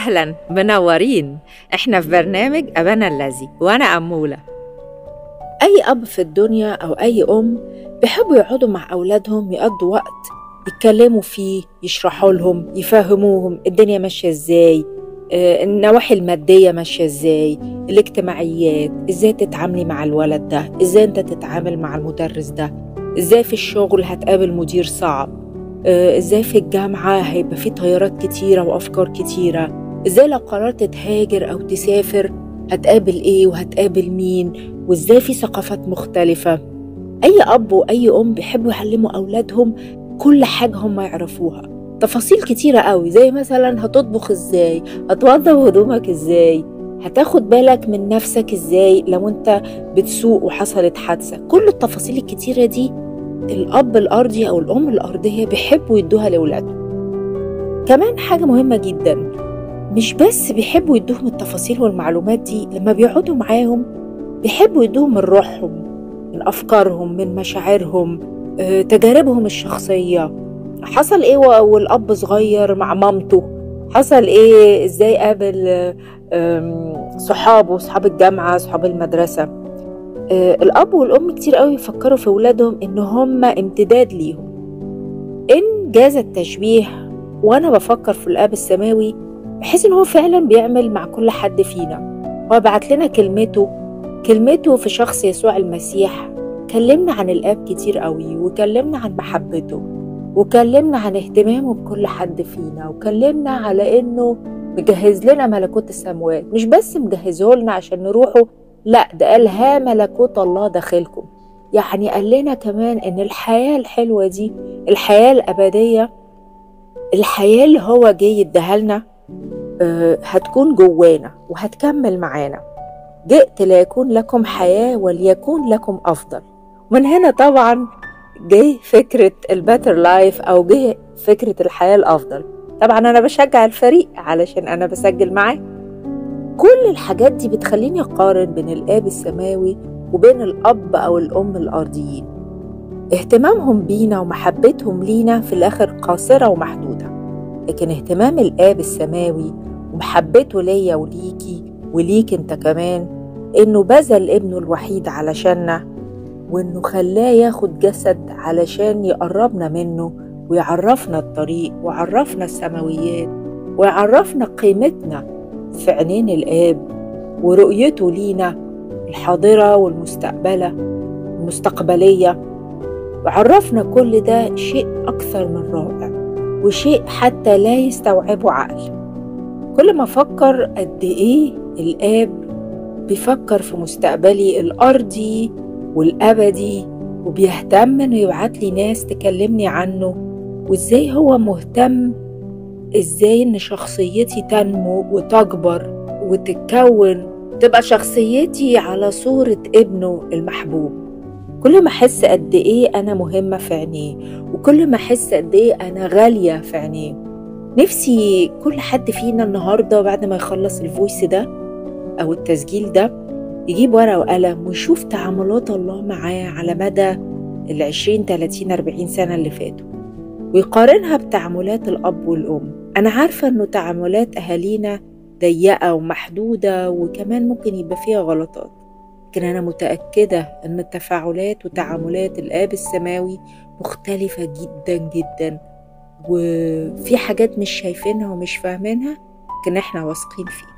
أهلا منورين إحنا في برنامج أبانا الذي وأنا أمولة أي أب في الدنيا أو أي أم بيحبوا يقعدوا مع أولادهم يقضوا وقت يتكلموا فيه يشرحوا لهم يفهموهم الدنيا ماشية إزاي آه، النواحي المادية ماشية إزاي الاجتماعيات إزاي تتعاملي مع الولد ده إزاي أنت تتعامل مع المدرس ده إزاي في الشغل هتقابل مدير صعب آه، إزاي في الجامعة هيبقى في تيارات كتيرة وأفكار كتيرة إزاي لو قررت تهاجر أو تسافر هتقابل إيه وهتقابل مين وإزاي في ثقافات مختلفة أي أب وأي أم بيحبوا يعلموا أولادهم كل حاجة هم يعرفوها تفاصيل كتيرة قوي زي مثلا هتطبخ ازاي هتوضب هدومك ازاي هتاخد بالك من نفسك ازاي لو انت بتسوق وحصلت حادثة كل التفاصيل الكتيرة دي الأب الأرضي أو الأم الأرضية بيحبوا يدوها لأولادهم كمان حاجة مهمة جدا مش بس بيحبوا يدوهم التفاصيل والمعلومات دي لما بيقعدوا معاهم بيحبوا يدوهم من روحهم من أفكارهم من مشاعرهم آه، تجاربهم الشخصية حصل ايه والاب صغير مع مامته حصل ايه ازاي قابل آم، صحابه صحاب الجامعه صحاب المدرسه آه، الاب والام كتير قوي يفكروا في ولادهم ان هم امتداد ليهم ان جاز التشبيه وانا بفكر في الاب السماوي بحيث ان هو فعلا بيعمل مع كل حد فينا هو بعت لنا كلمته كلمته في شخص يسوع المسيح كلمنا عن الاب كتير قوي وكلمنا عن محبته وكلمنا عن اهتمامه بكل حد فينا وكلمنا على انه مجهز لنا ملكوت السماوات مش بس مجهزه لنا عشان نروحه لا ده قال ها ملكوت الله داخلكم يعني قال لنا كمان ان الحياة الحلوة دي الحياة الأبدية الحياة اللي هو جاي يديها لنا آه، هتكون جوانا وهتكمل معانا جئت ليكون لكم حياة وليكون لكم أفضل من هنا طبعا جه فكرة الباتر لايف أو جه فكرة الحياة الأفضل طبعا أنا بشجع الفريق علشان أنا بسجل معاه كل الحاجات دي بتخليني أقارن بين الآب السماوي وبين الأب أو الأم الأرضيين اهتمامهم بينا ومحبتهم لينا في الآخر قاصرة ومحدودة لكن اهتمام الآب السماوي ومحبته ليا وليكي وليك انت كمان انه بذل ابنه الوحيد علشاننا وانه خلاه ياخد جسد علشان يقربنا منه ويعرفنا الطريق ويعرفنا السماويات ويعرفنا قيمتنا في عينين الآب ورؤيته لينا الحاضرة والمستقبلة المستقبلية وعرفنا كل ده شيء أكثر من رائع وشيء حتى لا يستوعبه عقل كل ما أفكر قد إيه الآب بيفكر في مستقبلي الأرضي والأبدي وبيهتم إنه يبعت لي ناس تكلمني عنه وإزاي هو مهتم إزاي إن شخصيتي تنمو وتكبر وتتكون تبقى شخصيتي على صورة ابنه المحبوب كل ما أحس قد إيه أنا مهمة في عينيه وكل ما أحس قد إيه أنا غالية في عينيه نفسي كل حد فينا النهاردة بعد ما يخلص الفويس ده أو التسجيل ده يجيب ورقة وقلم ويشوف تعاملات الله معاه على مدى العشرين تلاتين أربعين سنة اللي فاتوا ويقارنها بتعاملات الأب والأم أنا عارفة إنه تعاملات أهالينا ضيقة ومحدودة وكمان ممكن يبقى فيها غلطات لكن أنا متأكدة إن التفاعلات وتعاملات الآب السماوي مختلفة جدا جدا وفي حاجات مش شايفينها ومش فاهمينها لكن احنا واثقين فيها